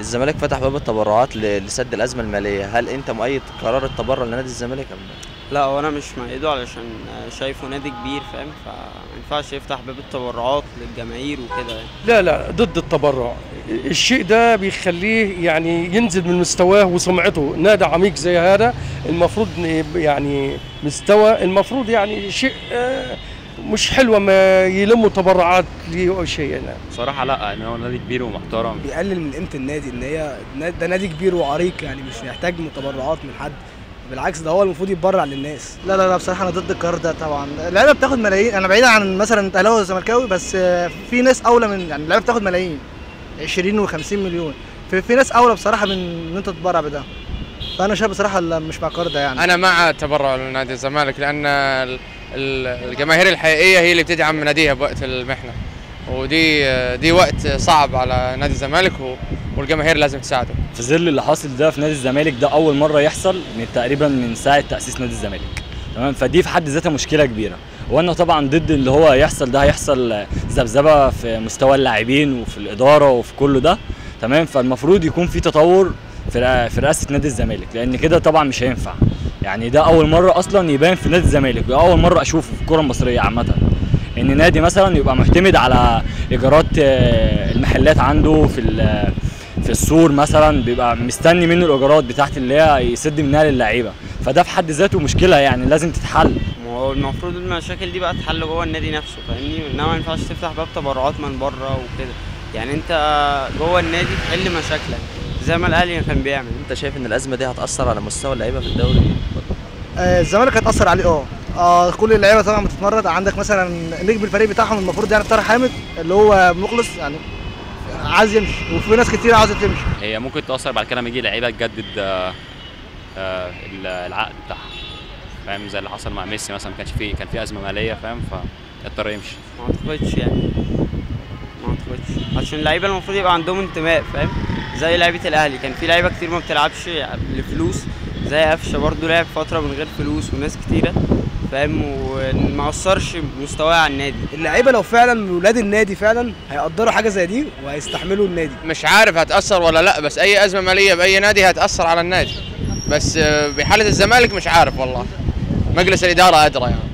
الزمالك فتح باب التبرعات ل- لسد الازمه الماليه هل انت مؤيد قرار التبرع لنادي الزمالك ام لا لا هو انا مش مأيده علشان شايفه نادي كبير فاهم فما ينفعش يفتح باب التبرعات للجماهير وكده يعني لا لا ضد التبرع الشيء ده بيخليه يعني ينزل من مستواه وسمعته نادي عميق زي هذا المفروض ن- يعني مستوى المفروض يعني شيء آه، مش حلوة ما يلموا تبرعات ليه او شيء يعني. بصراحه لا ان هو نادي كبير ومحترم بيقلل من قيمه النادي ان هي ده نادي كبير وعريق يعني مش محتاج تبرعات من حد بالعكس ده هو المفروض يتبرع للناس لا لا لا بصراحه انا ضد القرار ده طبعا اللعيبه بتاخد ملايين انا بعيد عن مثلا اهلاوي وزملكاوي بس آه، في ناس اولى من يعني اللعيبه بتاخد ملايين 20 و50 مليون في, في ناس اولى بصراحه من ان انت تتبرع بده فانا شايف بصراحه لا، مش مع القرار ده يعني انا مع التبرع لنادي الزمالك لان ال- ال- الجماهير الحقيقيه هي اللي بتدعم ناديها بوقت المحنه ودي دي وقت صعب على نادي الزمالك و- والجماهير لازم تساعده في ظل اللي حاصل ده في نادي الزمالك ده اول مره يحصل من تقريبا من ساعه تاسيس نادي الزمالك تمام فدي في حد ذاتها مشكله كبيره وانا طبعا ضد اللي هو يحصل ده هيحصل ذبذبه في مستوى اللاعبين وفي الاداره وفي كله ده تمام فالمفروض يكون في تطور في رئا- في رئاسه نادي الزمالك لان كده طبعا مش هينفع يعني ده اول مره اصلا يبان في نادي الزمالك واول مره اشوفه في الكره المصريه عامه ان نادي مثلا يبقى معتمد على ايجارات آه، المحلات عنده في ال- في السور مثلا بيبقى مستني منه الايجارات بتاعت اللي هي يسد منها للعيبه فده في حد ذاته مشكله يعني لازم تتحل ما هو المفروض المشاكل دي بقى تحل جوه النادي نفسه فاهمني انما ما ينفعش تفتح باب تبرعات من بره وكده يعني انت جوه النادي تحل مشاكلك زي ما الاهلي كان بيعمل انت شايف ان الازمه دي هتاثر على مستوى اللعيبه في الدوري آه، الزمالك هتاثر عليه اه اه كل اللعيبه طبعا بتتمرد عندك مثلا نجم الفريق بتاعهم المفروض يعني طارق حامد اللي هو مخلص يعني عايز يمشي وفي ناس كتير عايزه تمشي هي ممكن تاثر بعد كده لما يجي لعيبه تجدد آه، آه، العقد بتاعها فاهم زي اللي حصل مع ميسي مثلا ما كانش فيه كان في ازمه ماليه فاهم فاضطر يمشي ما اعتقدش يعني ما اعتقدش عشان اللعيبه المفروض يبقى عندهم انتماء فاهم زي لعيبه الاهلي كان في لعيبه كتير ما بتلعبش لفلوس زي قفشه برضو لعب فتره من غير فلوس وناس كتيره فاهم وما اثرش مستواه على النادي اللعيبه لو فعلا ولاد النادي فعلا هيقدروا حاجه زي دي وهيستحملوا النادي مش عارف هتاثر ولا لا بس اي ازمه ماليه باي نادي هتاثر على النادي بس آه، بحاله الزمالك مش عارف والله مجلس الاداره ادرى يعني